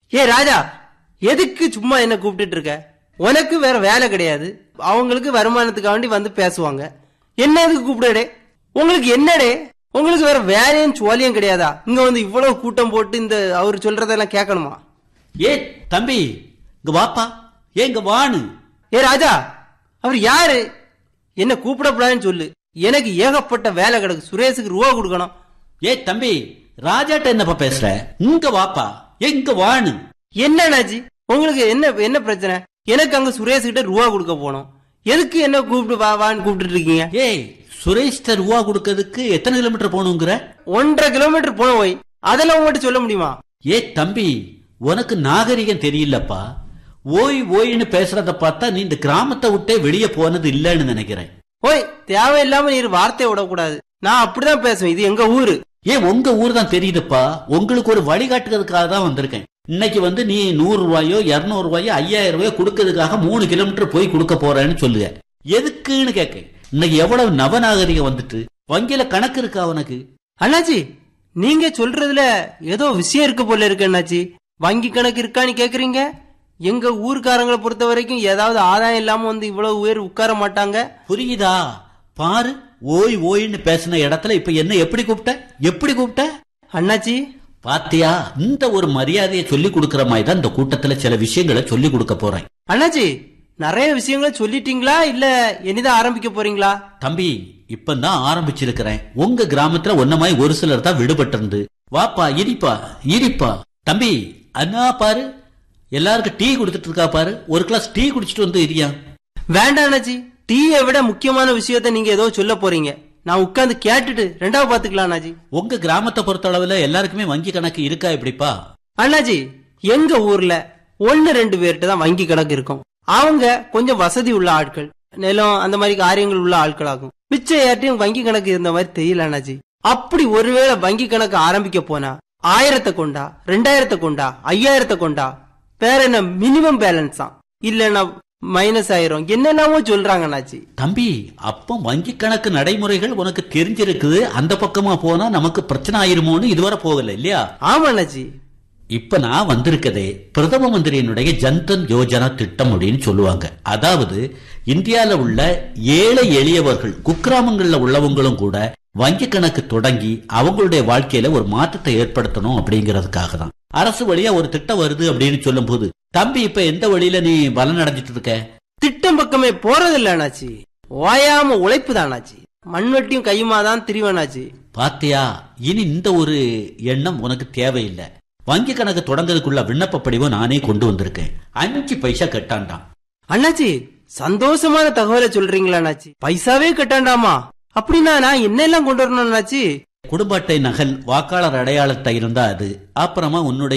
ஏ ராஜா எதுக்கு சும்மா என்ன கூப்பிட்டுட்டு இருக்க உனக்கு வேற வேலை கிடையாது அவங்களுக்கு வருமானத்துக்காக வேண்டி வந்து பேசுவாங்க என்ன எதுக்கு கூப்பிடுடே உங்களுக்கு என்னடே உங்களுக்கு வேற வேலையும் சோழியும் கிடையாதா இங்க வந்து இவ்வளவு கூட்டம் போட்டு இந்த அவர் சொல்றதெல்லாம் கேட்கணுமா ஏ தம்பி இங்க வாப்பா ஏ இங்க வாணு ஏ ராஜா அவர் யாரு என்ன கூப்பிடக்கூடாதுன்னு சொல்லு எனக்கு ஏகப்பட்ட வேலை கிடக்கு சுரேஷுக்கு ரூபா கொடுக்கணும் ஏ தம்பி ராஜாட்ட என்னப்பா பேசுற இங்க வாப்பா ஏ இங்க வாணு என்ன அண்ணாச்சி உங்களுக்கு என்ன என்ன பிரச்சனை எனக்கு அங்க சுரேஷ் கிட்ட ரூபா கொடுக்க போனோம் எதுக்கு என்ன கூப்பிட்டு வா வான்னு கூப்பிட்டு இருக்கீங்க ஏய் சுரேஷ்ட ரூபா கொடுக்கறதுக்கு எத்தனை கிலோமீட்டர் போகணுங்கிற ஒன்றரை கிலோமீட்டர் போன போய் அதெல்லாம் உங்கள்கிட்ட சொல்ல முடியுமா ஏ தம்பி உனக்கு நாகரிகம் தெரியலப்பா ஓய் ஓய்னு பேசுறத பார்த்தா நீ இந்த கிராமத்தை விட்டே வெளியே போனது இல்லைன்னு நினைக்கிறேன் ஓய் தேவையில்லாம நீர் வார்த்தையை விடக்கூடாது நான் அப்படிதான் பேசுவேன் இது எங்க ஊரு ஏன் உங்க ஊர் தான் தெரியுதுப்பா உங்களுக்கு ஒரு வழிகாட்டுறதுக்காக தான் வந்திருக்கேன் இன்னைக்கு வந்து நீ நூறு ரூபாயோ இருநூறு ரூபாயோ ஐயாயிரம் ரூபாயோ கொடுக்கறதுக்காக மூணு கிலோமீட்டர் போய் கொடுக்க போறேன்னு சொல்லுங்க எதுக்குன்னு கேட்க இன்னைக்கு எவ்வளவு நவநாகரிகம் வந்துட்டு வங்கியில கணக்கு இருக்கா உனக்கு அண்ணாச்சி நீங்க சொல்றதுல ஏதோ விஷயம் இருக்கு போல இருக்கு அண்ணாச்சி வங்கி கணக்கு இருக்கான்னு கேக்குறீங்க எங்க ஊர்க்காரங்களை பொறுத்த வரைக்கும் ஏதாவது ஆதாயம் இல்லாம வந்து இவ்வளவு உயர் உட்கார மாட்டாங்க புரியுதா பாரு ஓய் ஓய்னு பேசின இடத்துல இப்ப என்ன எப்படி கூப்பிட்ட எப்படி கூப்பிட்ட அண்ணாச்சி பாத்தியா இந்த ஒரு மரியாதையை சொல்லி கொடுக்கற மாதிரி தான் இந்த கூட்டத்துல சில விஷயங்களை சொல்லி கொடுக்க போறேன் அண்ணாச்சி நிறைய விஷயங்களை சொல்லிட்டீங்களா இல்ல இனிதான் ஆரம்பிக்க போறீங்களா தம்பி இப்பதான் ஆரம்பிச்சிருக்கிறேன் உங்க கிராமத்துல ஒன்ன மாதிரி ஒரு சிலர் தான் விடுபட்டு இருந்து வாப்பா இடிப்பா இடிப்பா தம்பி அண்ணா பாரு எல்லாருக்கும் டீ கொடுத்துட்டு இருக்கா பாரு ஒரு கிளாஸ் டீ குடிச்சிட்டு வந்து இரியா வேண்டாம் அண்ணாச்சி டீயை விட முக்கியமான விஷயத்த நீங்க ஏதோ சொல்ல போறீங்க நான் உட்கார்ந்து கேட்டுட்டு ரெண்டாவது பாத்துக்கலாம் அண்ணாச்சி உங்க கிராமத்தை பொறுத்த அளவுல எல்லாருக்குமே வங்கி கணக்கு இருக்கா எப்படிப்பா அண்ணாச்சி எங்க ஊர்ல ஒன்னு ரெண்டு பேர்கிட்ட தான் வங்கி கணக்கு இருக்கும் அவங்க கொஞ்சம் வசதி உள்ள ஆட்கள் நிலம் அந்த மாதிரி காரியங்கள் உள்ள ஆட்களாகும் மிச்ச யார்ட்டையும் வங்கி கணக்கு இருந்த மாதிரி தெரியல அண்ணாச்சி அப்படி ஒருவேளை வங்கி கணக்கு ஆரம்பிக்க போனா ஆயிரத்தை கொண்டா ரெண்டாயிரத்தை கொண்டா ஐயாயிரத்தை கொண்டா வேற என்ன மினிமம் பேலன்ஸ் தான் இல்லன்னா மைனஸ் ஆயிரும் என்னெல்லாமோ சொல்றாங்க அண்ணாச்சி தம்பி அப்போ வங்கி கணக்கு நடைமுறைகள் உனக்கு தெரிஞ்சிருக்குது அந்த பக்கமா போனா நமக்கு பிரச்சனை ஆயிருமோன்னு இதுவரை போகல இல்லையா ஆமா அண்ணாச்சி இப்ப நான் வந்திருக்கதே பிரதம மந்திரியினுடைய ஜன்தன் யோஜனா திட்டம் அப்படின்னு சொல்லுவாங்க அதாவது இந்தியால உள்ள ஏழை எளியவர்கள் குக்கிராமங்கள்ல உள்ளவங்களும் கூட வங்கி கணக்கு தொடங்கி அவங்களுடைய வாழ்க்கையில ஒரு மாற்றத்தை ஏற்படுத்தணும் அப்படிங்கறதுக்காக தான் அரசு வழியா ஒரு திட்டம் வருது அப்படின்னு சொல்லும் போது தம்பி இப்ப எந்த வழியில நீ பலன் அடைஞ்சிட்டு இருக்க திட்டம் பக்கமே போறதில்ல அண்ணாச்சி ஓயாம உழைப்பு தான் அண்ணாச்சி மண்வெட்டியும் கையுமா தான் திரிவனாச்சி பாத்தியா இனி இந்த ஒரு எண்ணம் உனக்கு தேவையில்லை வங்கி கணக்கு தொடங்குறதுக்குள்ள விண்ணப்ப படிவம் நானே கொண்டு வந்திருக்கேன் அஞ்சு பைசா கட்டாண்டாம் அண்ணாச்சி சந்தோஷமான தகவலை சொல்றீங்களா அண்ணாச்சி பைசாவே கட்டாண்டாமா அப்படின்னா நான் என்னெல்லாம் கொண்டு வரணும் அண்ணாச்சி குடும்ப அட்டை நகல் வாக்காளர் அடையாளத்தை இருந்தா அது அப்புறமா உன்னுடைய